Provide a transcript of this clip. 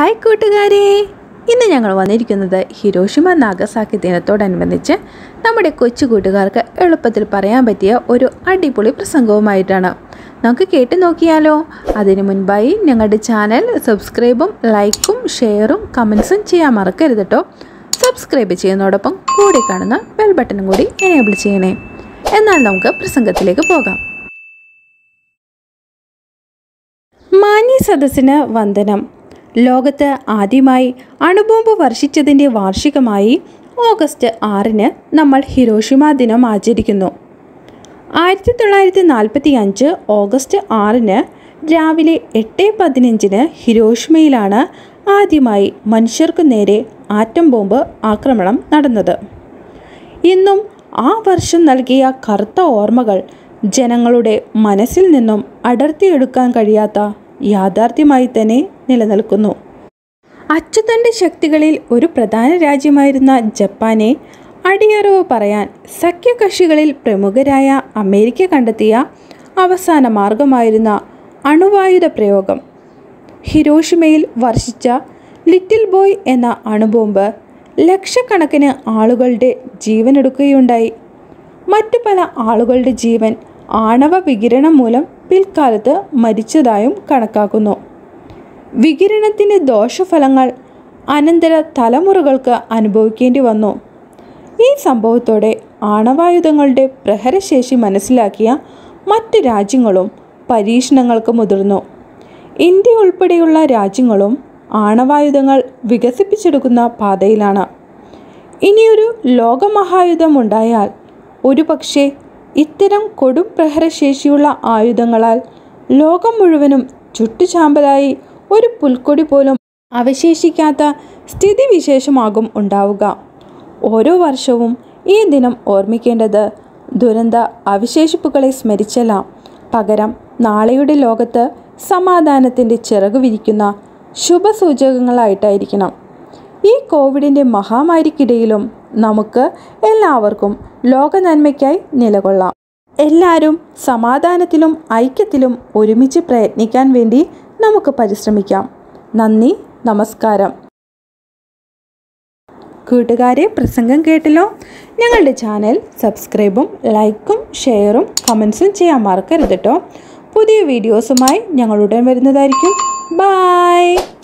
hi കൂട്ടുകാരെ ഇന്ന് ഞങ്ങൾ വന്നിരിക്കുന്നത് ഹിരോഷിമ നാഗസാക്കി ദിനത്തോടനുബന്ധിച്ച് നമ്മുടെ കൊച്ചു കൂട്ടുകാർക്ക് എളുപ്പത്തിൽ പറയാൻ പറ്റിയ ഒരു അടിപൊളി പ്രസംഗവുമായിട്ടാണ് നമുക്ക് കേട്ടു നോക്കിയാലോ അതിനു മുൻപായി ഞങ്ങളുടെ ചാനൽ സബ്സ്ക്രൈബും ലൈക്കും ഷെയറും കമൻസും ചെയ്യാൻ മറക്കരുത് കേട്ടോ സബ്സ്ക്രൈബ് ചെയ്യുന്നതോടൊപ്പം കൂടി കാണുന്ന ബെൽ ബട്ടണും കൂടി എനേബിൾ ചെയ്യണേ എന്നാൽ നമുക്ക് പ്രസംഗത്തിലേക്ക് പോകാം മാന്യ സദസ്സിന് വന്ദനം ലോകത്ത് ആദ്യമായി അണുബോംബ് വർഷിച്ചതിൻ്റെ വാർഷികമായി ഓഗസ്റ്റ് ആറിന് നമ്മൾ ഹിരോഷിമ ദിനം ആചരിക്കുന്നു ആയിരത്തി തൊള്ളായിരത്തി നാൽപ്പത്തി അഞ്ച് ഓഗസ്റ്റ് ആറിന് രാവിലെ എട്ട് പതിനഞ്ചിന് ഹിരോഷിമയിലാണ് ആദ്യമായി മനുഷ്യർക്ക് നേരെ ആറ്റം ബോംബ് ആക്രമണം നടന്നത് ഇന്നും ആ വർഷം നൽകിയ കറുത്ത ഓർമ്മകൾ ജനങ്ങളുടെ മനസ്സിൽ നിന്നും അടർത്തിയെടുക്കാൻ കഴിയാത്ത യാഥാർത്ഥ്യമായി തന്നെ നിലനിൽക്കുന്നു അച്ചുതണ്ട് ശക്തികളിൽ ഒരു പ്രധാന രാജ്യമായിരുന്ന ജപ്പാനെ അടിയറവ് പറയാൻ സഖ്യകക്ഷികളിൽ പ്രമുഖരായ അമേരിക്ക കണ്ടെത്തിയ അവസാന മാർഗമായിരുന്ന അണുവായുധ പ്രയോഗം ഹിരോഷിമയിൽ വർഷിച്ച ലിറ്റിൽ ബോയ് എന്ന അണുബോംബ് ലക്ഷക്കണക്കിന് ആളുകളുടെ ജീവനെടുക്കുകയുണ്ടായി മറ്റു പല ആളുകളുടെ ജീവൻ ആണവ വികിരണം മൂലം പിൽക്കാലത്ത് മരിച്ചതായും കണക്കാക്കുന്നു വികിരണത്തിൻ്റെ ദോഷഫലങ്ങൾ അനന്തര തലമുറകൾക്ക് അനുഭവിക്കേണ്ടി വന്നു ഈ സംഭവത്തോടെ ആണവായുധങ്ങളുടെ പ്രഹരശേഷി മനസ്സിലാക്കിയ മറ്റ് രാജ്യങ്ങളും പരീക്ഷണങ്ങൾക്ക് മുതിർന്നു ഇന്ത്യ ഉൾപ്പെടെയുള്ള രാജ്യങ്ങളും ആണവായുധങ്ങൾ വികസിപ്പിച്ചെടുക്കുന്ന പാതയിലാണ് ഇനിയൊരു ലോകമഹായുധം ഉണ്ടായാൽ ഒരുപക്ഷെ ഇത്തരം കൊടും പ്രഹരശേഷിയുള്ള ആയുധങ്ങളാൽ ലോകം മുഴുവനും ചുട്ടുചാമ്പലായി ഒരു പുൽക്കൊടി പോലും അവശേഷിക്കാത്ത സ്ഥിതിവിശേഷമാകും ഉണ്ടാവുക ഓരോ വർഷവും ഈ ദിനം ഓർമ്മിക്കേണ്ടത് ദുരന്ത അവശേഷിപ്പുകളെ സ്മരിച്ചല്ല പകരം നാളെയുടെ ലോകത്ത് സമാധാനത്തിൻ്റെ ചിറകു വിരിക്കുന്ന ശുഭസൂചകങ്ങളായിട്ടായിരിക്കണം ഈ കോവിഡിൻ്റെ മഹാമാരിക്കിടയിലും നമുക്ക് എല്ലാവർക്കും ലോക നന്മയ്ക്കായി നിലകൊള്ളാം എല്ലാവരും സമാധാനത്തിലും ഐക്യത്തിലും ഒരുമിച്ച് പ്രയത്നിക്കാൻ വേണ്ടി നമുക്ക് പരിശ്രമിക്കാം നന്ദി നമസ്കാരം കൂട്ടുകാരെ പ്രസംഗം കേട്ടല്ലോ ഞങ്ങളുടെ ചാനൽ സബ്സ്ക്രൈബും ലൈക്കും ഷെയറും കമൻസും ചെയ്യാൻ മറക്കരുത് കേട്ടോ പുതിയ വീഡിയോസുമായി ഞങ്ങൾ ഉടൻ വരുന്നതായിരിക്കും ബായ്